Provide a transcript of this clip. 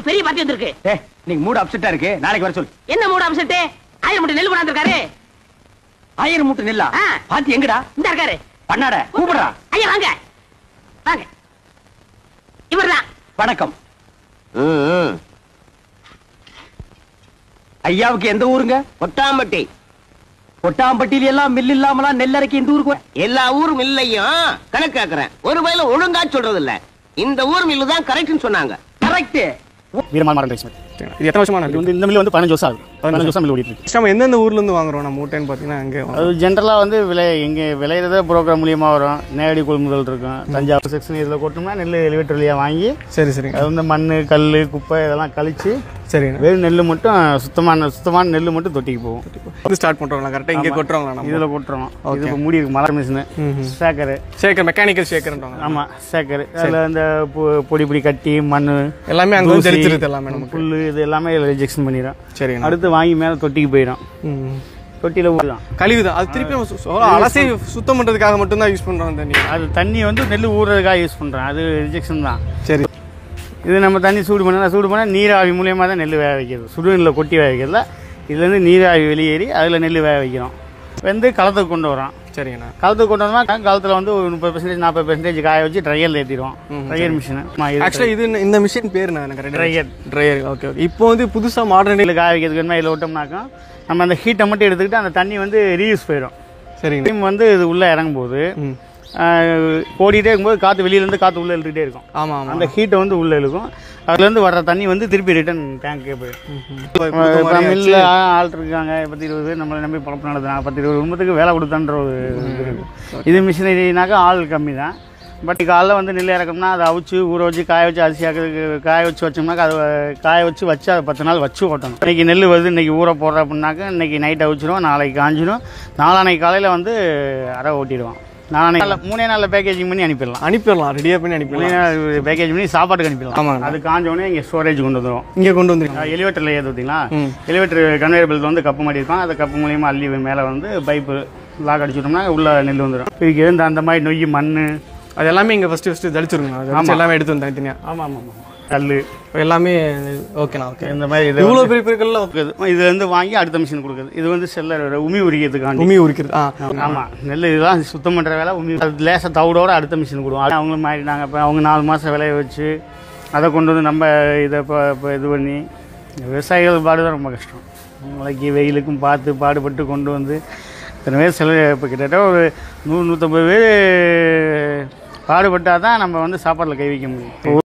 ஒரு பெரிய பார்ட்டி வந்திருக்கு ஏ நீங்க மூடு அப்செட்டா இருக்கு நாளைக்கு வர சொல்லு என்ன மூட அம்சட்டு ஆயிரம் மூட்டை நெல் கொண்டாந்துருக்காரு ஆயிரம் மூட்டை நெல்லா ஆ. பாத்தி எங்கடா இந்த இருக்காரு பண்ணாட கூப்பிடுறா ஐயா வாங்க வாங்க இவர்தான் வணக்கம் ஐயாவுக்கு எந்த ஊருங்க கொட்டாம்பட்டி கொட்டாம்பட்டியில எல்லாம் மில் இல்லாமலாம் நெல் அரைக்க இந்த ஊருக்கு வ- எல்லா ஊர் மில்லையும் கணக்கு கேக்குறேன் ஒரு வயல ஒழுங்கா சொல்றது இல்ல இந்த ஊர் மில்லு தான் கரெக்ட்னு சொன்னாங்க கரெக்ட் வீரமான மாடல் ரைஸ் மில் இது எத்தனை வருஷமா இது வந்து இந்த மில் வந்து பதினஞ்சு வருஷம் ஆகுது பதினஞ்சு வருஷம் மில் ஓடிட்டு இருக்கு நம்ம எந்தெந்த ஊர்ல இருந்து வாங்குறோம் நம்ம மூட்டைன்னு பாத்தீங்கன்னா அங்கே அது ஜென்ரலாக வந்து விளை இங்கே விளையிறதே புரோக்கர் மூலியமாக வரும் நேரடி கொள்முதல் இருக்கும் தஞ்சாவூர் செக்ஷன் இதில் கொட்டோம்னா நெல் எலிவேட்டர் வழியாக வாங்கி சரி சரிங்க அது வந்து மண் கல் குப்பை இதெல்லாம் கழிச்சு சரிங்க வெறும் நெல் மட்டும் சுத்தமான சுத்தமான நெல் மட்டும் தொட்டிக்கு போகும் இது ஸ்டார்ட் பண்றோங்களா கரெக்டா இங்கே கொட்டுறோங்களா நம்ம இதில் கொட்டுறோம் இது இப்போ மூடி இருக்கு மலர் மிஷினு சேக்கரு ஷேக்கர் மெக்கானிக்கல் ஷேக்கர்ன்றாங்க ஆமாம் சேக்கரு அதில் இந்த பொ- பொடி பொடி கட்டி மண் எல்லாமே அங்க வந்து தெளிச்சிருது எல்லாமே நமக்கு புல் இது எல்லாமே இதில் ரிஜெக்ஷன் பண்ணிடும் சரிங்க அடுத்து வாங்கி மேலே தொட்டிக்கு போயிடும் ம். தொட்டியில் ஊறுதான் கழிவுதான் அது திருப்பி நம்ம சு- சு- அலசி சுத்தம் பண்றதுக்காக மட்டும் தான் யூஸ் பண்றோம் தண்ணி அது தண்ணி வந்து நெல் ஊறுறதுக்காக யூஸ் பண்ணுறேன் அது ரிஜெக்ஷன் தான் சரி இது நம்ம தண்ணி சூடு பண்ணா சூடு பண்ணால் நீராவி மூலியமாக தான் நெல் வேக வைக்கிறது சுடுநெல்லில் கொட்டி வேக வைக்கிறதுல இதுலேருந்து நீராவி வெளியேறி அதில் நெல் வேக வைக்கிறோம் வந்து களத்துக்கு கொண்டு வரோம் சரிங்கண்ணா களத்துக்கு கொண்டு வந்தோம்னா களத்தில் வந்து ஒரு முப்பது பர்சன்டேஜ் நாற்பது பர்சன்டேஜ் காய வச்சு ட்ரையரில் ஏற்றிடுவோம் ட்ரையர் மிஷின் ஆக்சுவலா இது இந்த- இந்த மிஷின் பேர் நான் எனக்கு Dryer. ட்ரையர் ஓகே ஓகே இப்போ வந்து புதுசா மாடர்ன் நெல் காய வைக்கிறதுக்கு வேணுமா இதில் விட்டோம்னாக்கா நம்ம அந்த ஹீட்டை மட்டும் எடுத்துக்கிட்டு அந்த தண்ணி வந்து ரீயூஸ் போயிடும் சரிங்க டைம் வந்து இது உள்ளே இறங்கும்போது ம். ஆஹ், ஓடிட்டே இருக்கும்போது காற்று வெளியிலேருந்து காற்று உள்ளே இழுத்துக்கிட்டே இருக்கும் ஆமா ஆமா அந்த ஹீட்டை வந்து உள்ளே இழுக்கும் அதுலேருந்து வர்ற தண்ணி வந்து திருப்பி ரிட்டர்ன் டேங்க்கே போயிடும் இப்போ மில்லில் ஆள் இருக்காங்க பத்து இருபது பேர் நம்மளை நம்பி பழப்பு நடத்துறாங்க பத்து இருபது குடும்பத்துக்கு வேலை கொடுத்தான்ற ஒரு இது இருக்கு இது மிஷினரினாக்கா ஆள் கம்மி தான் பட் காலைல வந்து நெல் இறக்கணும்னா அதை அவிச்சு ஊற வச்சு காய வச்சு அரிசி ஆக்கிறதுக்கு காய வச்சு வச்சோம்னாக்கா அதை காய வச்சு வச்சு அதை பத்து நாள் வச்சு ஓட்டணும் இன்னைக்கு நெல் வருது இன்னைக்கு ஊற போடுற அப்படின்னாக்கா இன்னைக்கு நைட் அவிச்சிடும் நாளைக்கு காஞ்சிடும் நாளானைக்கு காலையில் வந்து அரை ஓட்டிடுவோம் நாளானைக்கு மூணே நாளில் பேக்கேஜிங் பண்ணி அனுப்பிடலாம் அனுப்பிடலாம் ரெடியா பண்ணி அனுப்பிடலாம் பேக்கேஜ் பண்ணி சாப்பாட்டுக்கு அனுப்பிடலாம் ஆமாங்க. அது காஞ்சோடனே இங்கே ஸ்டோரேஜ் கொண்டு வந்துடும் இங்க கொண்டு வந்துருக்கீங்க எலிவேட்டரில் ஏது பார்த்தீங்களா எலிவேட்டர் கன்வேயர் பெல்ட் வந்து கப்பு மாட்டி இருக்கும் அந்த கப்பு மூலியமா அள்ளி மேலே வந்து பைப்பு லாக் அடிச்சுட்டோம்னா உள்ள நெல் வந்துடும் இதுக்கு இந்த அந்த மாதிரி நொய் மண் அது எல்லாமே இங்க ஃபர்ஸ்ட் ஃபர்ஸ்ட் தளிச்சிருங்க அது வச்சு எல்லாமே எடுத்து வந்து தனித்தனியா ஆமாம் ஆமாம் ஆமாம் கல் எல்லாமே ஓகேண்ணா ஓகே இந்த மாதிரி இது இவ்வளவு பெரிய பெரிய கல்ல கொடுக்குது இதுல இருந்து வாங்கி அடுத்த மிஷின் கொடுக்குது இது வந்து செல்லர் உமி உரிக்கிறதுக்காண்டி உமி உரிக்கிறது ஆ ஆமா நெல் இதெல்லாம் சுத்தம் பண்ற வேலை உமி அது லேசா தவிடோட அடுத்த மிஷின் கொடுக்கும் அவங்களும் மாறிட்டாங்க இப்போ அவங்க நாலு மாசம் விளைய வச்சு அதை கொண்டு வந்து நம்ம இதை இப்போ இப்போ இது பண்ணி விவசாயிகள் பாடு தான் ரொம்ப கஷ்டம் மழைக்கு வெயிலுக்கும் பார்த்து பாடுபட்டு கொண்டு வந்து இத்தனை பேர் செலவு இப்போ கிட்டத்தட்ட ஒரு நூறு நூற்றம்பது பேர் பாடுபட்டால் தான் நம்ம வந்து சாப்பாட்டில் கை வைக்க முடியும்